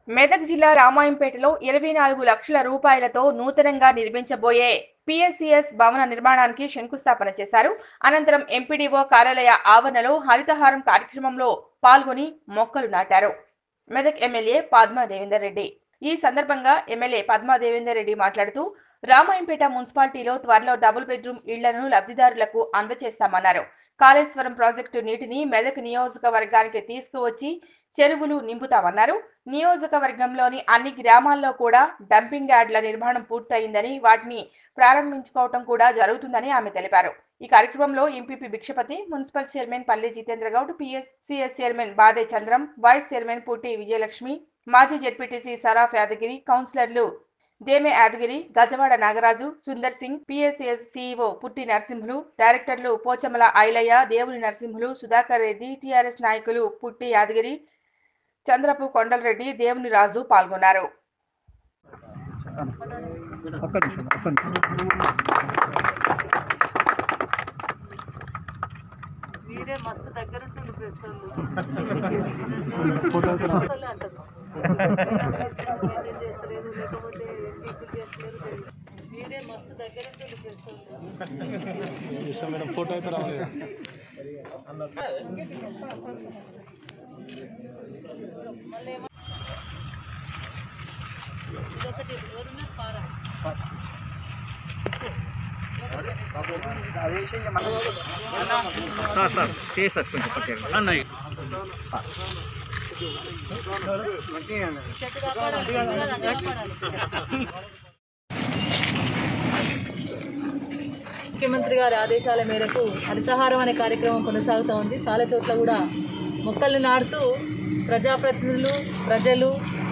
మెదక్ జిల్లా రామాయంపేటలో ఇరవై నాలుగు లక్షల రూపాయలతో నూతనంగా నిర్మించబోయే పిఎస్సిఎస్ భవన నిర్మాణానికి శంకుస్థాపన చేశారు అనంతరం ఎంపీడీఓ కార్యాలయ ఆవరణలో హరితహారం కార్యక్రమంలో పాల్గొని మొక్కలు నాటారు మెదక్ ఎమ్మెల్యే పద్మా దేవేందర్ రెడ్డి ఈ సందర్భంగా ఎమ్మెల్యే పద్మా దేవేందర్ రెడ్డి మాట్లాడుతూ రామాయంపేట మున్సిపాలిటీలో త్వరలో డబుల్ బెడ్రూమ్ ఇళ్లను లబ్ధిదారులకు అందజేస్తామన్నారు కాళేశ్వరం ప్రాజెక్టు నీటిని మెదక్ నియోజకవర్గానికి తీసుకువచ్చి చెరువులు నింపుతామన్నారు నియోజకవర్గంలోని అన్ని గ్రామాల్లో కూడా డంపింగ్ యార్డ్ల నిర్మాణం పూర్తయిందని వాటిని ప్రారంభించుకోవటం కూడా జరుగుతుందని ఆమె తెలిపారు ఈ కార్యక్రమంలో MPP Bhikshapathi municipal chairman Palle Jithender Goud PS CS chairman Bade Chandram vice chairman పుట్టి విజయలక్ష్మి మాజీ జెడ్పీటీసీ సరాఫ్ యాదగిరి కౌన్సిలర్లు దేమే యాదగిరి గజవాడ నాగరాజు సుందర్ సింగ్ పిఎస్ఎస్ సిఇఓ పుట్టి నరసింహులు డైరెక్టర్లు పోచమల ఐలయ్య దేవుని నరసింహులు సుధాకర్ రెడ్డి టిఆర్ఎస్ నాయకులు పుట్టి యాదగిరి చంద్రపు కొండలరెడ్డి దేవుని రాజు పాల్గొన్నారు ఒక్క నిమిషం ఒక్క నిమిషం మీరే మస్తు దగ్గరుంటుంది ప్రెస్ ఫోటో అయితే రా- వాళ్ళు అంటారు మెయింటైన్ చేస్తలేదు లేకపోతే పీపుల్ చేస్తలేదు తెలియదు. మీరే మస్తు దగ్గరుంటుంది ప్రెస్ వాళ్ళు ఇస్తాం మేడం ఫోటో అయితే రావాలి ఇదొకటి ఎవరున్నారు పారా సార్ సార్ చేస్తారు కొంచెం పక్కన అన్నయ్య చెట్టు కాపాడాలి అన్నీ కాపాడాలి ముఖ్యమంత్రి గారి ఆదేశాల మేరకు హరితహారం అనే కార్యక్రమం కొనసాగుతూ ఉంది చాలా చోట్ల కూడా మొక్కల్ని నాటుతూ ప్రజాప్రతినిధులు ప్రజలు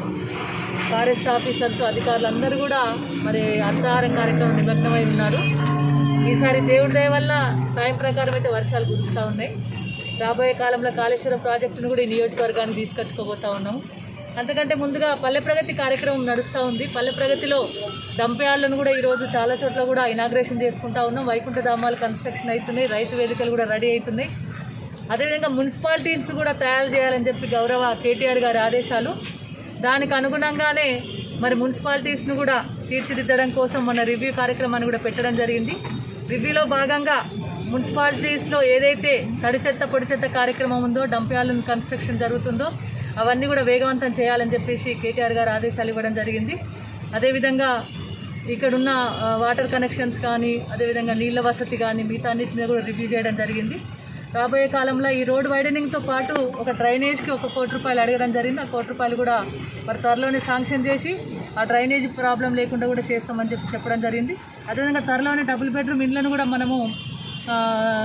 ఫారెస్ట్ ఆఫీసర్స్ అధికారులు అందరూ కూడా మరి హరితహారం కార్యక్రమం నిమగ్నమై ఉన్నారు ఈసారి దేవుడి దయ వల్ల టైం ప్రకారం అయితే వర్షాలు కురుస్తూ ఉన్నాయి రాబోయే కాలంలో కాళేశ్వరం ప్రాజెక్టును కూడా ఈ నియోజకవర్గానికి తీసుకొచ్చుకోబోతా ఉన్నాము అంతకంటే ముందుగా పల్లె ప్రగతి కార్యక్రమం నడుస్తూ ఉంది పల్లె ప్రగతిలో డంపయాలను కూడా ఈరోజు చాలా చోట్ల కూడా ఇనాగ్రేషన్ చేసుకుంటా ఉన్నాం వైకుంఠ ధామాలు కన్స్ట్రక్షన్ అవుతున్నాయి రైతు వేదికలు కూడా రెడీ అవుతున్నాయి అదేవిధంగా మున్సిపాలిటీస్ కూడా తయారు చేయాలని చెప్పి గౌరవ కేటీఆర్ గారి ఆదేశాలు దానికి అనుగుణంగానే మరి మున్సిపాలిటీస్ను కూడా తీర్చిదిద్దడం కోసం మన రివ్యూ కార్యక్రమాన్ని కూడా పెట్టడం జరిగింది రివ్యూలో భాగంగా మున్సిపాలిటీస్లో ఏదైతే తడి చెత్త పొడి చెత్త కార్యక్రమం ఉందో డంప్యాలను కన్స్ట్రక్షన్ జరుగుతుందో అవన్నీ కూడా వేగవంతం చేయాలని చెప్పేసి కేటీఆర్ గారు ఆదేశాలు ఇవ్వడం జరిగింది అదేవిధంగా ఇక్కడున్న ఆ, వాటర్ కనెక్షన్స్ కానీ అదేవిధంగా నీళ్ళ వసతి కానీ మిగతా అన్నిటి మీద కూడా రివ్యూ చేయడం జరిగింది రాబోయే కాలంలో ఈ రోడ్ వైడనింగ్తో పాటు ఒక డ్రైనేజ్కి ఒక కోటి రూపాయలు అడగడం జరిగింది ఆ కోటి రూపాయలు కూడా మరి త్వరలోనే శాంక్షన్ చేసి ఆ డ్రైనేజ్ ప్రాబ్లం లేకుండా కూడా చేస్తామని చెప్పి చెప్పడం జరిగింది అదేవిధంగా త్వరలోనే డబుల్ బెడ్రూమ్ ఇళ్లను కూడా మనము ఆ,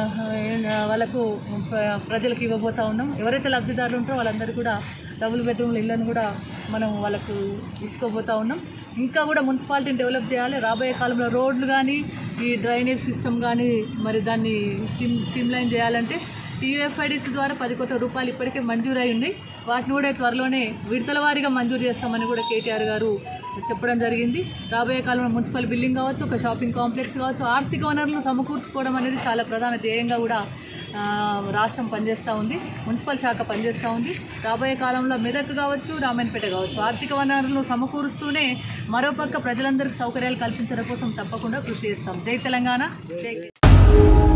వాళ్ళకు ప్ర- ప్రజలకు ఇవ్వబోతా ఉన్నాం ఎవరైతే లబ్ధిదారులు ఉంటారో వాళ్ళందరూ కూడా డబుల్ బెడ్రూమ్ల ఇళ్లను కూడా మనం వాళ్ళకు ఇచ్చుకోబోతా ఉన్నాం ఇంకా కూడా మున్సిపాలిటీని డెవలప్ చేయాలి రాబోయే కాలంలో రోడ్లు కానీ ఈ డ్రైనేజ్ సిస్టమ్ కానీ మరి దాన్ని స్ట్రీమ్ స్ట్రీమ్లైన్ చేయాలంటే టీయూఎఫ్ఐడిసి ద్వారా పది కోట్ల రూపాయలు ఇప్పటికే మంజూరు అయి ఉన్నాయి వాటిని కూడా త్వరలోనే విడతల వారీగా మంజూరు చేస్తామని కూడా కేటీఆర్ గారు చెప్పడం జరిగింది రాబోయే కాలంలో మున్సిపల్ బిల్డింగ్ కావచ్చు ఒక షాపింగ్ కాంప్లెక్స్ కావచ్చు ఆర్థిక వనరులను సమకూర్చుకోవడం అనేది చాలా ప్రధాన ధ్యేయంగా కూడా ఆ, రాష్ట్రం పనిచేస్తూ ఉంది మున్సిపల్ శాఖ పనిచేస్తూ ఉంది రాబోయే కాలంలో మెదక్ కావచ్చు రామాయణపేట కావచ్చు ఆర్థిక వనరులను సమకూరుస్తూనే మరోపక్క ప్రజలందరికీ సౌకర్యాలు కల్పించడం కోసం తప్పకుండా కృషి చేస్తాం జై తెలంగాణ జై కేసీఆర్.